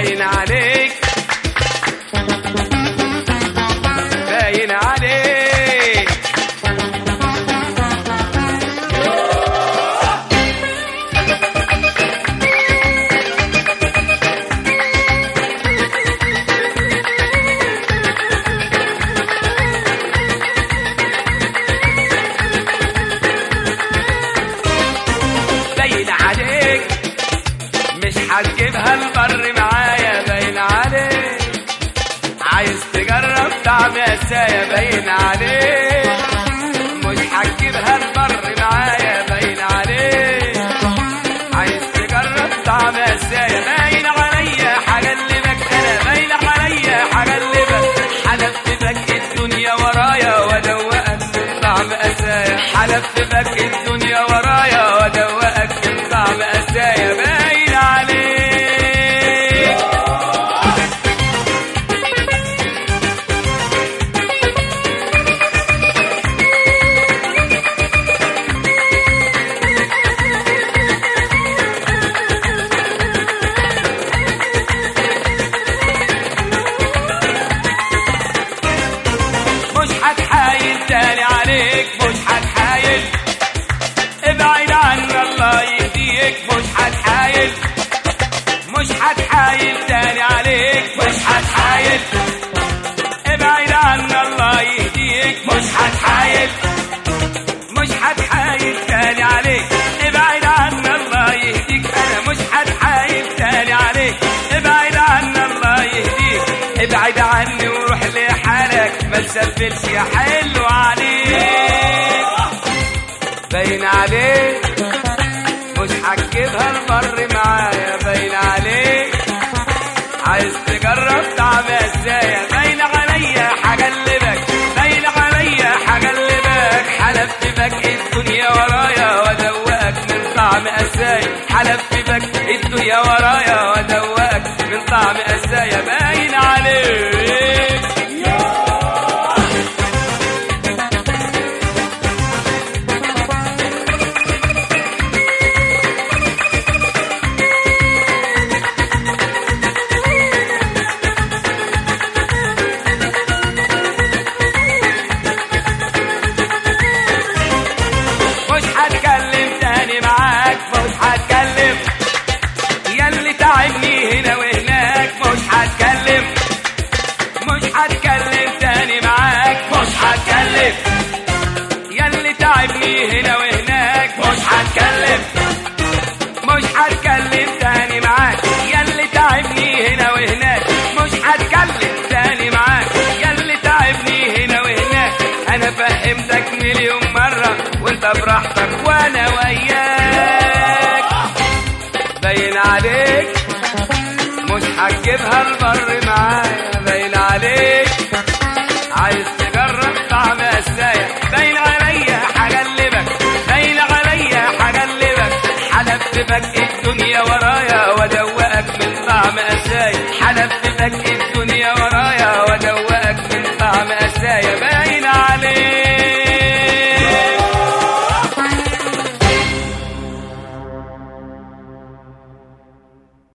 باين عليك باين عليك باين عليك مش هتجيبها البر معايا باين عليك عايز تجرب طعم قسايا باين عليك مش هتجيبها البر معايا باين عليك عايز تجرب طعم قسايا باين عليا هغلبك انا باين عليا هغلبك حلفتك الدنيا ورايا وادوقك من طعم قسايا حلفتك الدنيا ورايا وادوقك من طعم قسايا باين عليك مش هتحايل تاني عليك مش هتحايل ابعد عنا الله يهديك مش هتحايل مش هتحايل تاني عليك مش هتحايل ابعد عنا الله يهديك مش هتحايل مش هتحايل تاني عليك ابعد عنا الله يهديك انا مش هتحايل تاني عليك ابعد عنا الله يهديك ابعد عني وروح لحالك ما تسبلش يا حلو عليك باين عليك مش هتجيبها البر معايا باين عليك عايز تجرب طعم ازاي باين عليا هغلبك باين عليا هغلبك حلفت بك الدنيا ورايا وادوقك من طعم ازاي حلفت بك الدنيا ورايا وادوقك من طعم ازاي باين عليك مش هتكلم تاني معاك مش هتكلم ياللي تعبني هنا وهناك مش هتكلم مش هتكلم تاني معاك مش هتكلم ياللي تعبني هنا وهناك مش هتكلم مش هتكلم تاني معاك ياللي تعبني هنا وهناك مش هتكلم تاني معاك ياللي تعبني هنا وهناك انا فهمتك مليون مرة وانت براحتك وانا وياك باين عليك مش هتجيبها البر معايا باين عليك عايز تجرب طعم قسايا باين عليا هغلبك باين عليا هغلبك حلفت بك الدنيا ورايا وادوقك من طعم قسايا حلفت بك الدنيا ورايا